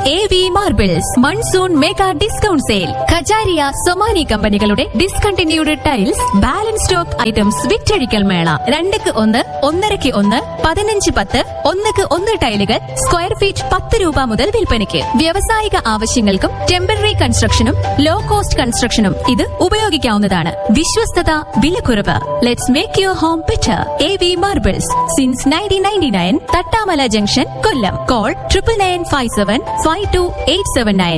A V marbles monsoon mega discount sale Kajaria Somany കമ്പനികളുടെ discontinued tiles balance stock items വിറ്റഴിക്കൽ മേള രണ്ടക്ക് ഒന്ന് ഒന്നരക്ക് ഒന്ന് പതിനഞ്ച് പത്ത് ഒന്നക്ക് ഒന്ന് ടൈലുകൾ സ്ക്വയർ ഫീറ്റ് പത്ത് രൂപ മുതൽ വിൽപ്പനയ്ക്ക് വ്യാവസായിക ആവശ്യങ്ങൾക്കും ടെമ്പററി കൺസ്ട്രക്ഷനും ലോ കോസ്റ്റ് കൺസ്ട്രക്ഷനും ഇത് ഉപയോഗിക്കാവുന്നതാണ് വിശ്വസ്തത വിലക്കുറവ് let's make your home better A V marbles since nineteen ninety nine Thattamala junction Kollam call triple nine five seven five two eight seven nine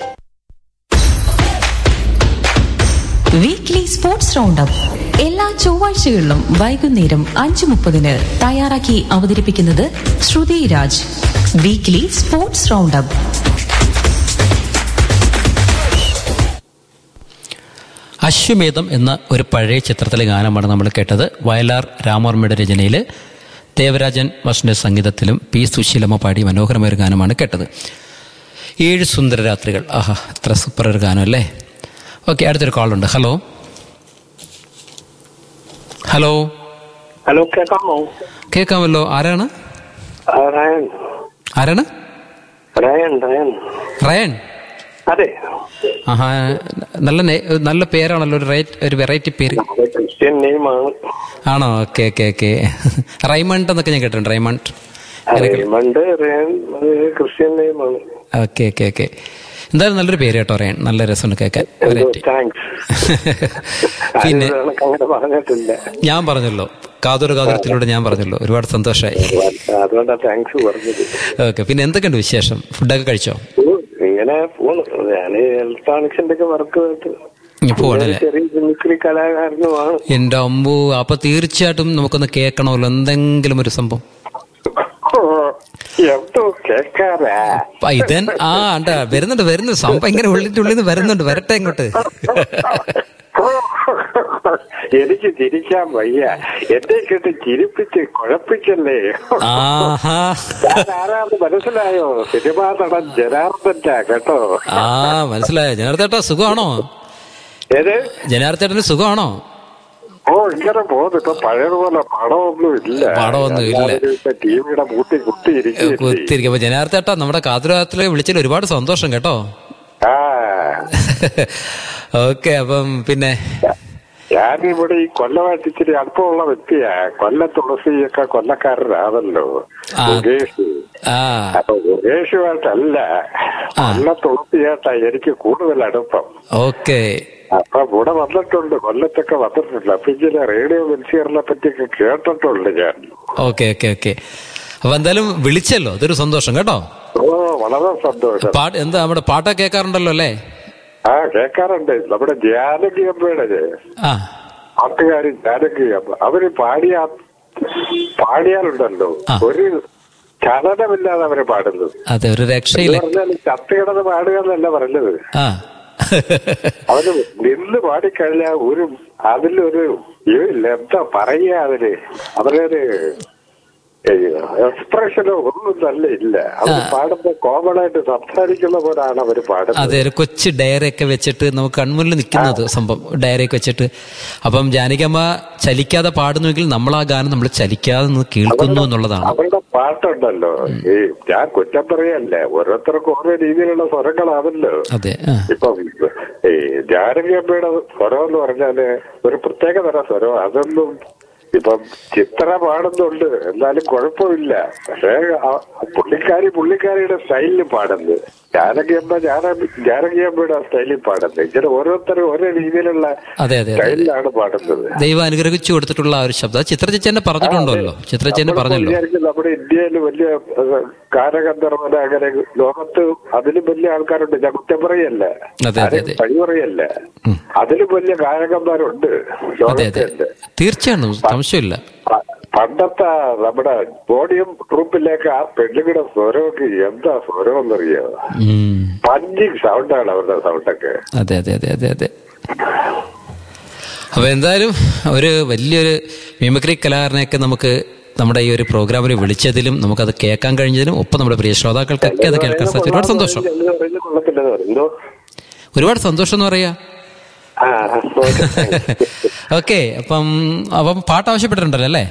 weekly sports roundup എല്ലാ ചൊവ്വാഴ്ചകളിലും വൈകുന്നേരം അഞ്ച് മുപ്പതിന് തയ്യാറാക്കി അവതരിപ്പിക്കുന്നത് Shruthi Raj weekly sports roundup Ashwamedham എന്ന ഒരു പഴയ ചിത്രത്തിലെ ഗാനമാണ് നമ്മൾ കേട്ടത് വയലാർ രാമവർമ്മയുടെ രചനയിൽ ദേവരാജൻ വസുന്റെ സംഗീതത്തിലും പി സുശീലമ്മ പാടി മനോഹരമായ ഒരു ഗാനമാണ് കേട്ടത് ഏഴ് സുന്ദര രാത്രികൾ ആഹാ എത്ര സൂപ്പർ ഒരു ഗാനം അല്ലേ ഓക്കെ അടുത്തൊരു കോളുണ്ട് ഹലോ ഹലോ ഹലോ കേൾക്കാമോ കേൾക്കാമല്ലോ ആരാണ് ആ, റയൻ ആരാണ് റയൻ റയൻ റയൻ അതെ ആഹാ നല്ല നേ- നല്ല പേരാണല്ലോ ഒരു റേറ്റ് ഒരു വെറൈറ്റി പേര് നമ്മുടെ ക്രിസ്ത്യൻ നെയിമാണ് ആണോ ഓക്കെ ഓക്കെ ഓക്കെ റൈമണ്ട് എന്നൊക്കെ ഞാൻ കേട്ടിട്ടുണ്ട് റൈമണ്ട് അങ്ങനെയൊക്കെ റേമണ്ട് റയൻ അത് ക്രിസ്ത്യൻ നെയിമാണ് ഓക്കെ ഓക്കെ ഓക്കെ എന്തായാലും നല്ലൊരു പേര് കേട്ടോ റയൻ നല്ല രസമുണ്ട് കേൾക്കാൻ വെറൈറ്റി താങ്ക്സ് പിന്നെ അങ്ങനെ പറഞ്ഞിട്ടില്ല ഞാൻ പറഞ്ഞല്ലോ കാതോര് കാതോരത്തിലൂടെ ഞാൻ പറഞ്ഞല്ലോ ഒരുപാട് സന്തോഷമായി അതുകൊണ്ടാ താങ്ക്സ് പറഞ്ഞത് ഓക്കെ പിന്നെ എന്തൊക്കെയുണ്ട് വിശേഷം ഫുഡൊക്കെ കഴിച്ചോ ഓ, ഇങ്ങനെ പോണു ഞാൻ ഇലക്ട്രോണിക്സിന്റെ ഒക്കെ വർക്ക് ഇനി പോകണല്ലേ ചെറിയ മിമിക്രി കലാകാരനുമാണ് എന്റെ അമ്പു അപ്പൊ തീർച്ചയായിട്ടും നമുക്കൊന്ന് കേൾക്കണമല്ലോ എന്തെങ്കിലും ഒരു സംഭവം ഓ, എന്തോ കേക്കാറാ അപ്പൊ ഇതൻ ആ അണ്ട വരുന്നുണ്ട് വരുന്നുണ്ട് സംഭവം ഇങ്ങനെ ഉള്ളിന്റെ ഉള്ളിൽ നിന്ന് വരുന്നുണ്ട് വരട്ടെ ഇങ്ങോട്ട് എനിക്ക് ചിരിക്കാൻ വയ്യ എന്നെ കേട്ട് ചിരിപ്പിച്ച് കുഴപ്പിക്കല്ലേ ആഹാ ഞാൻ ആരാന്ന് മനസ്സിലായോ സിനിമാ നടൻ ജനാർദ്ദന്റെ കേട്ടോ ആ മനസ്സിലായോ ജനാർദ്ദേട്ടാ സുഖമാണോ ഏത് ജനാർദ്ദേട്ടന് സുഖമാണോ ഓ ഇങ്ങനെ പോകുന്നു ഇപ്പൊ പഴയതുപോലെ പടമൊന്നും ഇല്ല പടമൊന്നും ഇല്ല. ടിവിയുടെ മൂട്ടി കുത്തിയിരിക്കും കുത്തിരിക്കും അപ്പൊ ജനാർദ്ദേട്ടാ നമ്മുടെ കാതുരാത്തില് വിളിച്ചതിൽ ഒരുപാട് സന്തോഷം കേട്ടോ ആ ഓക്കെ അപ്പം പിന്നെ ഞാനിവിടെ ഈ കൊല്ലമായിട്ട് ഇച്ചിരി അടുപ്പമുള്ള വ്യക്തിയാ കൊല്ല തുളസിയൊക്കെ കൊല്ലക്കാരനാണല്ലോ ആ. മുകേഷ് ആ അപ്പൊ മുകേഷുമായിട്ടല്ല ആ. കൊല്ല തുളസിയായിട്ടാ എനിക്ക് കൂടുതൽ അടുപ്പം ഓക്കെ അപ്പൊ ഇവിടെ വന്നിട്ടുണ്ട് കൊല്ലത്തൊക്കെ വന്നിട്ടുണ്ട് അപ്പൊ ഇങ്ങനെ റേഡിയോ വെൽസിയറിനെ പറ്റിയൊക്കെ കേട്ടിട്ടുണ്ട് ഞാൻ ഓക്കെ ഓക്കെ ഓക്കെ അപ്പൊ എന്തായാലും വിളിച്ചല്ലോ അതൊരു സന്തോഷം കേട്ടോ ഓ വളരെ സന്തോഷം പാട്ട് എന്താ നമ്മുടെ പാട്ടൊക്കെ കേൾക്കാറുണ്ടല്ലോ അല്ലേ ആ കേൾക്കാറുണ്ട് നമ്മുടെ ജാനകി അമ്മയുടെ ആ പാട്ടുകാരി ജാനകി അമ്മ അവര് പാടിയ പാടിയാലുണ്ടല്ലോ ആ. ഒരു ചലനമില്ലാതെ അവര് പാടുന്നത് അതെ ഒരു എന്ന് രക്ഷയില്ല പറഞ്ഞാൽ ചത്തുകിടന്ന് പാടുക എന്നല്ല പറഞ്ഞത് ആ അവര് നിന്ന് പാടിക്കഴിഞ്ഞാൽ ഒരു അതിലൊരു ഇതില്ല എന്താ പറയുക അതില് അവരൊരു എക്സ്പ്രഷനോ ഒന്നും തന്നെ ഇല്ല അവർ പാടുമ്പോ കോമൺ ആയിട്ട് സംസാരിക്കുന്ന പോലാണ് അവര് പാടുന്നത് അതെ ഒരു കൊച്ചു ഡയറി ഒക്കെ വെച്ചിട്ട് നമുക്ക് കൺമുന്നിൽ നിൽക്കുന്നത് സംഭവം ഡയറി ഒക്കെ വെച്ചിട്ട് അപ്പം ജാനകിയമ്മ ചലിക്കാതെ പാടുന്നുവെങ്കിൽ നമ്മൾ ആ ഗാനം നമ്മൾ ചലിക്കാതെ നിന്ന് കേൾക്കുന്നു എന്നുള്ളതാണ് അവരുടെ പാട്ടുണ്ടല്ലോ ഈ ഞാൻ കുറ്റം പറയല്ല ഓരോരുത്തർക്കും ഓരോ രീതിയിലുള്ള സ്വരങ്ങളാണല്ലോ അതെ ആ ഇപ്പൊ ഈ ജാനകിയമ്മയുടെ സ്വരം എന്ന് പറഞ്ഞാല് ഒരു പ്രത്യേക തരം സ്വരം അതൊന്നും ഇപ്പം ചിത്ര പാടുന്നുണ്ട് എന്നാലും കുഴപ്പമില്ല പക്ഷേ ആ- പുള്ളിക്കാരി പുള്ളിക്കാരിയുടെ സ്റ്റൈലിൽ പാടുന്നത് ജാനകിയമ്മ ജാന ജാനകിയമ്മയുടെ സ്റ്റൈലിൽ പാടുന്നത് ഇങ്ങനെ ഓരോരുത്തരും ഓരോ രീതിയിലുള്ള അതെ അതെ അതെ സ്റ്റൈലിലാണ് പാടുന്നത് ദൈവം അനുഗ്രഹിച്ചു കൊടുത്തിട്ടുള്ള ആ ഒരു ശബ്ദം അത് ചിത്ര ചേച്ചി തന്നെ പറഞ്ഞിട്ടുണ്ടല്ലോ ചിത്ര ചേച്ചി തന്നെ പറഞ്ഞല്ലോ വിചാരിക്കും നമ്മുടെ ഇന്ത്യയിൽ വലിയ ഏഹ്, ഗാനഗന്ധർവന അങ്ങനെ ലോകത്ത് അതിലും വലിയ ആൾക്കാരുണ്ട് ഞാൻ കുറ്റം പറയല്ല അതെ, അതെ, അതെ. പഴി പറയല്ല അതിലും വലിയ ഗായകന്മാരുണ്ട് അതെ അതെ ലോകത്തുണ്ട് തീർച്ചയായും സംശയമില്ല പ- പണ്ടത്തെ നമ്മുടെ പോഡിയം ട്രൂപ്പിലേക്ക് ആ പെണ്ണുങ്ങളുടെ സ്വരമൊക്കെ എന്താ സ്വരം എന്നറിയോ ഉം. പഞ്ചിങ് സൗണ്ടാണ് അവരുടെ സൗണ്ടൊക്കെ അതെ അതെ അതെ അതെ അതെ അപ്പൊ എന്തായാലും ഒരു വലിയൊരു മിമിക്രി കലാകാരനെയൊക്കെ നമുക്ക് നമ്മുടെ ഈ ഒരു പ്രോഗ്രാമിൽ വിളിച്ചതിലും നമുക്കത് കേൾക്കാൻ കഴിഞ്ഞതിലും ഒപ്പം നമ്മുടെ പ്രിയ ശ്രോതാക്കൾക്കൊക്കെ അത് കേൾക്കാൻ സാധിച്ചു ഒരുപാട് സന്തോഷം എന്ന് പറയുന്നത് കൊള്ളത്തില്ലെന്ന് പറയും എന്തോ ഒരുപാട് സന്തോഷം എന്ന് പറയാ ആ ഓക്കേ. ഓക്കെ അപ്പം അപ്പം പാട്ട് ആവശ്യപ്പെട്ടിട്ടുണ്ടല്ലോ അല്ലേ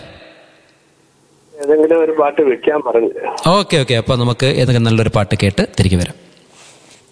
ഏതെങ്കിലും ഒരു പാട്ട് വെക്കാൻ പറഞ്ഞു ഓക്കെ ഓക്കെ അപ്പൊ നമുക്ക് ഏതെങ്കിലും നല്ലൊരു പാട്ട് കേട്ട് തിരികെ വരാം